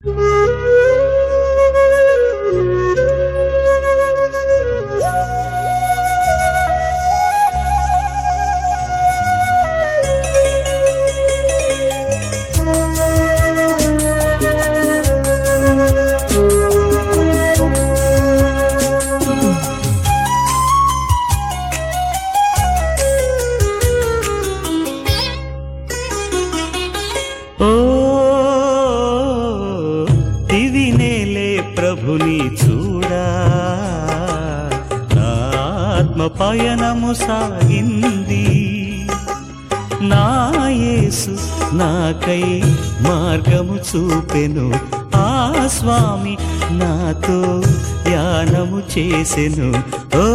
ఓ దివినేలే ప్రభుని చూడా నా ఆత్మ పయనము సాగింది నా యేసు నాకై మార్గము చూపెను ఆ స్వామి నాతో యానము చేసెను ఓ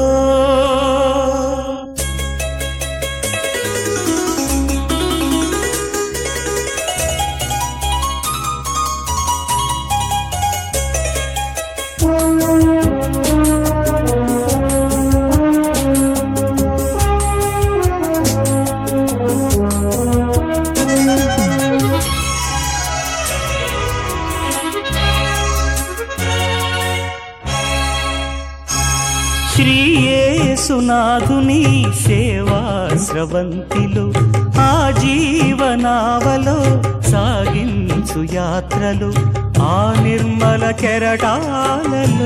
శ్రీయేసునాథుని సేవా స్రవంతిలో ఆ జీవనావలో సాగించు యాత్రలు ఆ నిర్మల కెరటాలలో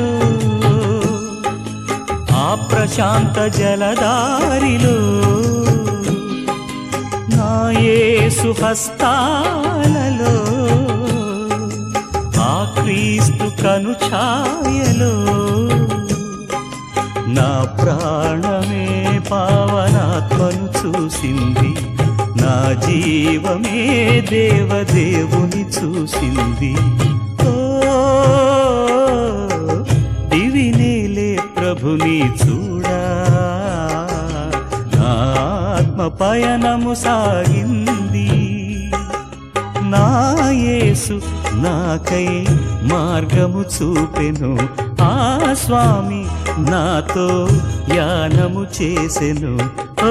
ఆ ప్రశాంత జలదారిలో నా యేసు హస్తాలలో ఆ క్రీస్తు కనుఛాయలో నా ప్రాణమే పావనాత్మను చూసింది నా జీవమే దేవదేవుని చూసింది ఓ దివినేలే ప్రభుని చూడా నా ఆత్మ పయనము సాగింది నా యేసు నాకై మార్గము చూపెను ఆ స్వామి నాతో యానము చేసెను ఓ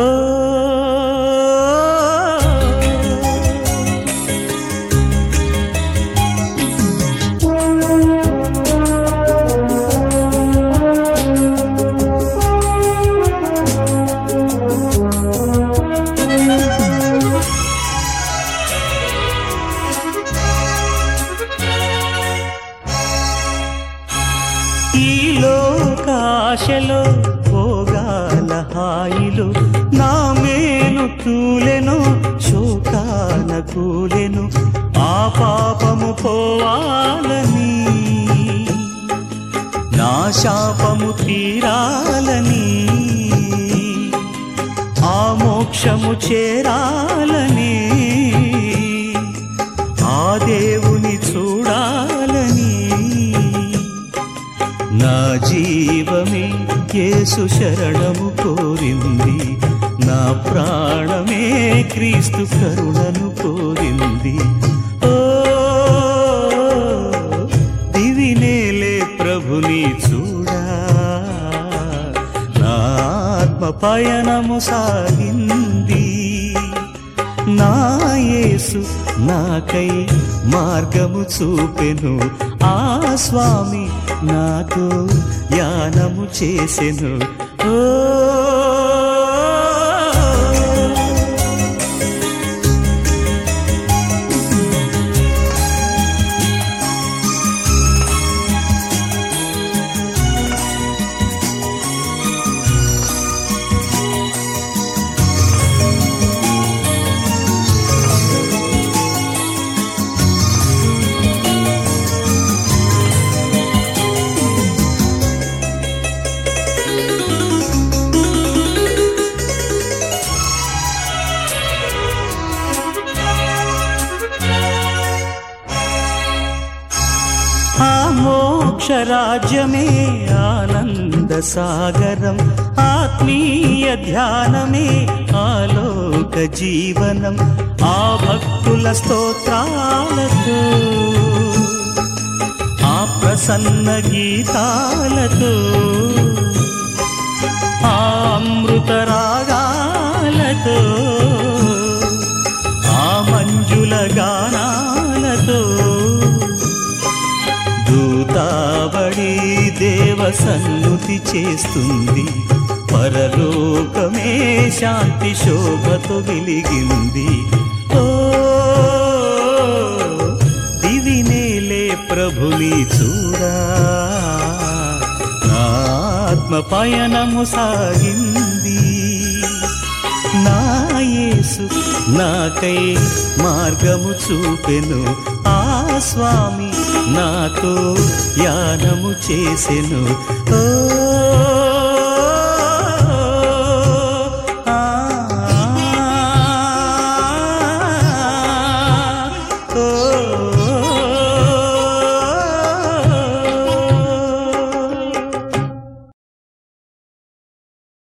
ఈ లోకాశలో పోగాల హాయిలు నా మేలు తూలెను శోకాన కూలెను ఆ పాపము పోవాలని నా శాపము తీరాలని ఆ మోక్షము చేరాలని ఆ దేవుని చూడాలని నా జీవమే యేసు శరణము కోరింది నా ప్రాణమే క్రీస్తు కరుణను కోరింది ఓ దివినేలే ప్రభుని చూడా నా ఆత్మ పయనము సాగింది నా యేసు నాకై మార్గము చూపెను ఆ స్వామి నాతో యానము చేసెను ఓ ఆ మోక్షరాజ్యమే ఆనంద సాగరం ఆత్మీయ ధ్యానమే ఆలోక జీవనం ఆ భక్తుల స్తోత్రాలతో ఆ ప్రసన్న గీతాలతో ఆ అమృత రాగాలతో ఆ మంజుల గానాలతో సన్నుతి చేస్తుంది పరలోకమే శాంతి శోభతో వెలిగింది ఓ దివినేలే ప్రభుని చూడా నా ఆత్మ పయనము సాగింది నా యేసు నాకై మార్గము చూపెను ఆ స్వామి నాతో యానము చేసెను ఓ